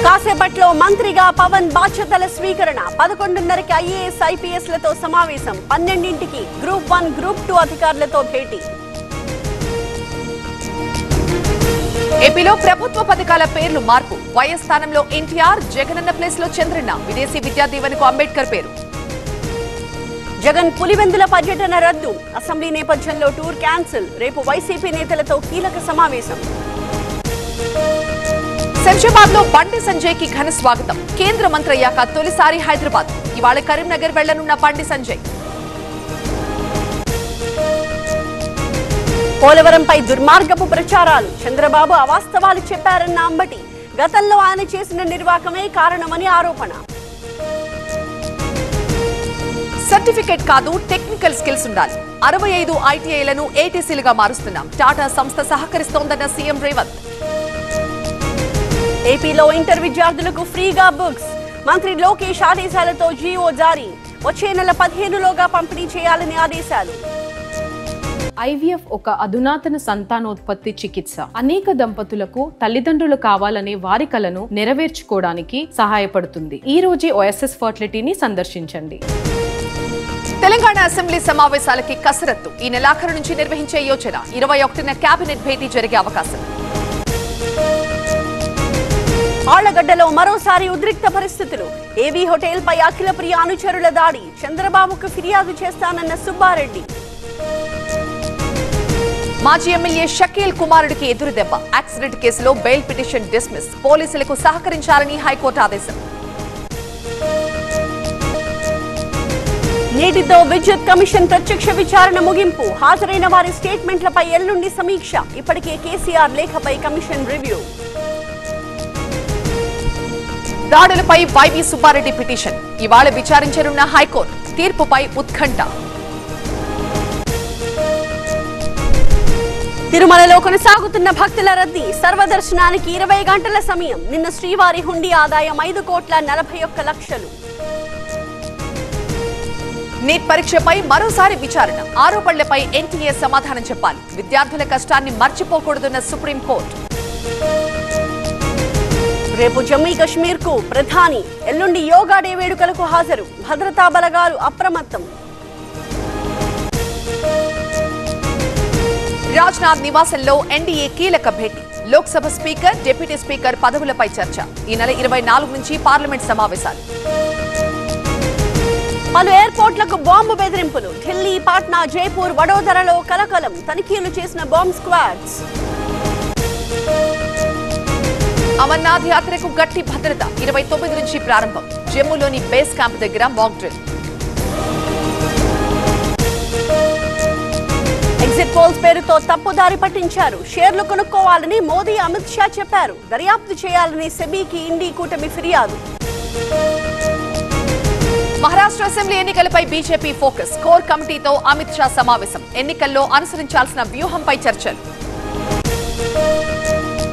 కాసేపట్లో మంత్రిగా పవన్ బాధ్యతల స్వీకరణ పదకొండున్నరకి ఐఏఎస్ ఐపీఎస్ లతో సమావేశం పన్నెండింటికి గ్రూప్ వన్ గ్రూప్ టూ అధికారులతో భేటీ ఏపీలో ప్రభుత్వ పథకాల పేర్లు మార్పు వైఎస్ స్థానంలో ఎన్టీఆర్ జగనన్న ప్లేస్ లో చంద్రన్న విదేశీ విద్యా దీవెనకు అంబేద్కర్ పేరు జగన్ పులివెందుల పర్యటన రద్దు అసెంబ్లీ నేపథ్యంలో టూర్ క్యాన్సిల్ రేపు వైసీపీ నేతలతో కీలక సమావేశం శంషాబాద్ లో బండి సంజయ్ కి ఘన స్వాగతం కేంద్ర మంత్రి అయ్యాక తొలిసారి హైదరాబాద్ ఇవాళ కరీంనగర్ వెళ్లనున్న బండి సంజయ్ పోలవరంపై దుర్మార్గపు ప్రచారాలు చంద్రబాబు అవాస్తవాలు చెప్పారన్న అంబటి గతంలో ఆయన చేసిన నిర్వాకమే కారణమని ఆరోపణ సర్టిఫికేట్ కాదు టెక్నికల్ స్కిల్స్ ఉండాలి అరవై ఐదు ఐటీఐలను ఏటీసీలుగా మారుస్తున్నాం టాటా సంస్థ సహకరిస్తోందన్న సీఎం రేవంత్ ఏపీలో ఇంటర్ విద్యార్థులకు ఫ్రీగా బుక్స్ మంత్రి లోకేష్ ఆదేశాలతో జీఓ జారీ వచ్చే నెల పదిహేనులోగా పంపిణీ చేయాలని ఆదేశాలు ఐవీఎఫ్ ఒక అధునాతన సంతానోత్పత్తి చికిత్స అనేక దంపతులకు తల్లిదండ్రులు కావాలనే వారి కలను నెరవేర్చుకోవడానికి సహాయపడుతుంది ఈ రోజే ఓఎస్ఎస్ ఫర్టిలిటీని సందర్శించండి తెలంగాణ అసెంబ్లీ సమావేశాలకి కసరత్తు ఈ నెలాఖరు నుంచి నిర్వహించే యోచన ఇరవై ఒకటిన కేబినెట్ భేటీ జరిగే అవకాశం ఆళ్లగడ్డలో మరోసారి ఉద్రిక్త పరిస్థితులు ఏవీ హోటల్ పై అఖిల ప్రియ అనుచరుల దాడి చంద్రబాబుకు ఫిర్యాదు చేస్తానన్న సుబ్బారెడ్డి మాజీ ఎమ్మెల్యే షకీల్ కుమారుడికి ఎదురు దెబ్బ యాక్సిడెంట్ కేసులో బెయిల్ పిటిషన్ డిస్మిస్ పోలీసులకు సహకరించాలని హైకోర్టు ఆదేశం నేటితో విద్యుత్ కమిషన్ ప్రత్యక్ష విచారణ ముగింపు హాజరైన వారి స్టేట్మెంట్లపై ఎల్లుండి సమీక్ష ఇప్పటికే కేసీఆర్ లేఖపై కమిషన్ రివ్యూ దాడులపై వైవి సుబ్బారెడ్డి పిటిషన్ ఇవాళ విచారించనున్న హైకోర్టు తీర్పుపై ఉత్కంఠ తిరుమలలో కొనసాగుతున్న భక్తుల రద్దీ సర్వదర్శనానికి ఇరవై గంటల సమయం నిన్న శ్రీవారి హుండీ ఆదాయం ఐదు కోట్ల నలభై ఒక్క లక్షలు నీట్ పరీక్షపై మరోసారి విచారణ ఆరోపణలపై ఎన్టీఏ సమాధానం చెప్పాలి విద్యార్థుల కష్టాన్ని మర్చిపోకూడదన్న సుప్రీంకోర్టు రేపు జమ్మూ కశ్మీర్ కు ప్రధాని ఎల్లుండి యోగా డే వేడుకలకు హాజరు భద్రతా బలగాలు అప్రమత్తం రాజ్నాథ్ నివాసంలో ఎన్డీఏ కీలక భేటీ లోక్సభ స్పీకర్ డిప్యూటీ స్పీకర్ పదవులపై చర్చ ఈ నెల ఇరవై నాలుగు నుంచి పార్లమెంట్ సమావేశాలు పలు ఎయిర్పోర్ట్లకు బాంబు బెదిరింపులు ఢిల్లీ పాట్నా జైపూర్ వడోదరలో కలకలం తనిఖీలు చేసిన బాంబ్ స్క్వాడ్స్ అమర్నాథ్ యాత్రకు గట్టి భద్రత ఇరవై తొమ్మిది నుంచి ప్రారంభం జమ్మూలోని బేస్ క్యాంప్ దగ్గర మాక్ డ్రిల్ ఎగ్జిట్ పోల్స్ పేరుతో తప్పుదారి పట్టించారు షేర్లు కొనుక్కోవాలని మోదీ అమిత్ షా చెప్పారు దర్యాప్తు చేయాలని సెబీకి ఇండీ కూటమి ఫిర్యాదు మహారాష్ట్ర అసెంబ్లీ ఎన్నికలపై బీజేపీ ఫోకస్ కోర్ కమిటీతో అమిత్ షా సమావేశం ఎన్నికల్లో అనుసరించాల్సిన వ్యూహంపై చర్చలు